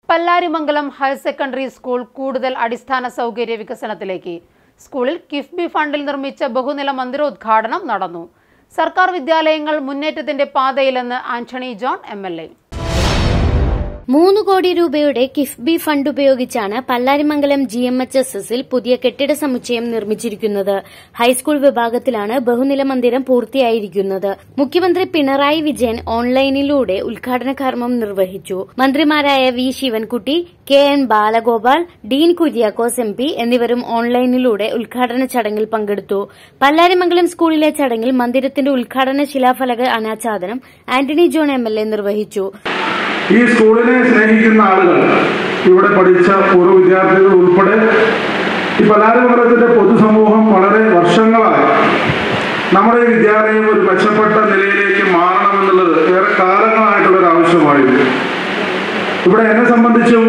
Pallarimangalam higher secondary school കൂടുതൽ അടിസ്ഥാന സൗകര്യ വികസനത്തിലേക്ക് സ്കൂളിൽ കിഫ്ബി ഫണ്ടിൽ നിർമ്മിച്ച ബഹുനില മന്ദിരോദ്ഘാടനം നടന്നു സർക്കാർ വിദ്യാലയങ്ങൾ മുന്നേറ്റത്തിന്റെ പാതയിലെന്ന് Antony John M L A മൂന്ന് കോടി രൂപയുടെ കിഫ്ബി ഫണ്ട് ഉപയോഗിച്ചാണ് Pallarimangalam G M H S എസിൽ പുതിയ കെട്ടിട സമുച്ചയം നിർമ്മിച്ചിരിക്കുന്നത് ഹൈസ്കൂൾ വിഭാഗത്തിലാണ് ബഹുനില മന്ദിരം പൂർത്തിയായിരിക്കുന്നത് മുഖ്യമന്ത്രി പിണറായി വിജയൻ ഓൺലൈനിലൂടെ ഉദ്ഘാടന കർമ്മം നിർവഹിച്ചു മന്ത്രിമാരായ V Sivankutty K N Balagopal Dean Kuriakose M P എന്നിവരും ഓൺലൈനിലൂടെ ഉദ്ഘാടന ചടങ്ങിൽ പങ്കെടുത്തു പല്ലാരിമംഗലം സ്കൂളിലെ ചടങ്ങിൽ മന്ദിരത്തിന്റെ ഉദ്ഘാടന ശിലാഫലക അനാച്ഛാദനം Antony John M L A നിർവഹിച്ചു ഈ സ്കൂളിനെ സ്നേഹിക്കുന്ന ആളുകൾ ഇവിടെ പഠിച്ച പൂർവ്വ വിദ്യാർത്ഥികൾ ഉൾപ്പെടെ ഈ പലാരമംഗലത്തിന്റെ പൊതുസമൂഹം വളരെ വർഷങ്ങളായി നമ്മുടെ ഈ വിദ്യാലയം ഒരു മെച്ചപ്പെട്ട നിലയിലേക്ക് മാറണമെന്നുള്ളത് ഏറെ കാലങ്ങളായിട്ടുള്ള ഒരു ആവശ്യമായിരുന്നു ഇവിടെ എന്നെ സംബന്ധിച്ചും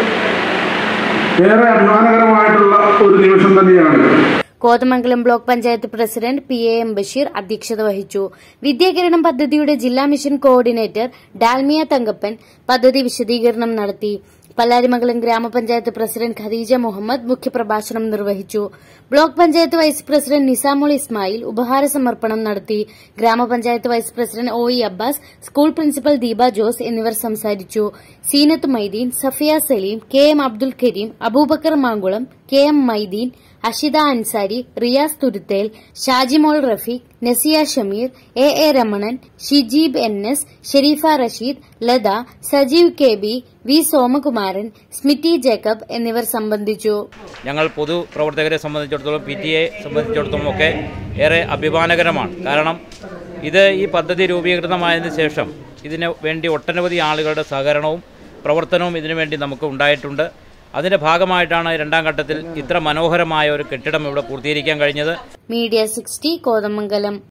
ഏറെ അഭിമാനകരമായിട്ടുള്ള ഒരു നിമിഷം തന്നെയാണ് Kothamangalam block panchayat president P A M Basheer അധ്യക്ഷത വഹിച്ചു വിദ്യാകിരണം പദ്ധതിയുടെ ജില്ലാ മിഷൻ കോർഡിനേറ്റർ ഡാൽമിയ തങ്കപ്പൻ പദ്ധതി വിശദീകരണം നടത്തി പല്ലാരിമംഗലം ഗ്രാമപഞ്ചായത്ത് പ്രസിഡന്റ് ഖദീജ മുഹമ്മദ് മുഖ്യപ്രഭാഷണം നിർവഹിച്ചു block panchayat vice president Nizamul Ismail ഉപഹാര സമർപ്പണം നടത്തി ഗ്രാമപഞ്ചായത്ത് vice president O E Abbas school principal Deepa Jose എന്നിവർ സംസാരിച്ചു Seenath Maideen Safiya Saleem K M Abdul Kareem Abubakar Mankulam K M Maideen Ashitha Ansari Riyas Thuruthel Shajimol Rafeeq Nasiya Shameer A A Ramanan Shijeeb N S Sherifa Rasheed Latha Sajeev K B V Somakumaran Smithi Jacob എന്നിവർ സംബന്ധിച്ചു ഞങ്ങൾ പൊതുപ്രവർത്തകരെ സംബന്ധിച്ചിടത്തോളം പി ടി എ സംബന്ധിച്ചിടത്തോളം ഒക്കെ ഏറെ അഭിമാനകരമാണ് കാരണം ഇത് ഈ പദ്ധതി രൂപീകൃതമായതിനു ശേഷം ഇതിന് വേണ്ടി ഒട്ടനവധി ആളുകളുടെ സഹകരണവും പ്രവർത്തനവും ഇതിനു വേണ്ടി നമുക്ക് ഉണ്ടായിട്ടുണ്ട് അതിൻ്റെ ഭാഗമായിട്ടാണ് രണ്ടാം ഘട്ടത്തിൽ ഇത്ര മനോഹരമായ ഒരു കെട്ടിടം ഇവിടെ പൂർത്തീകരിക്കാൻ കഴിഞ്ഞത് മീഡിയ സിക്സ്റ്റി കോതമംഗലം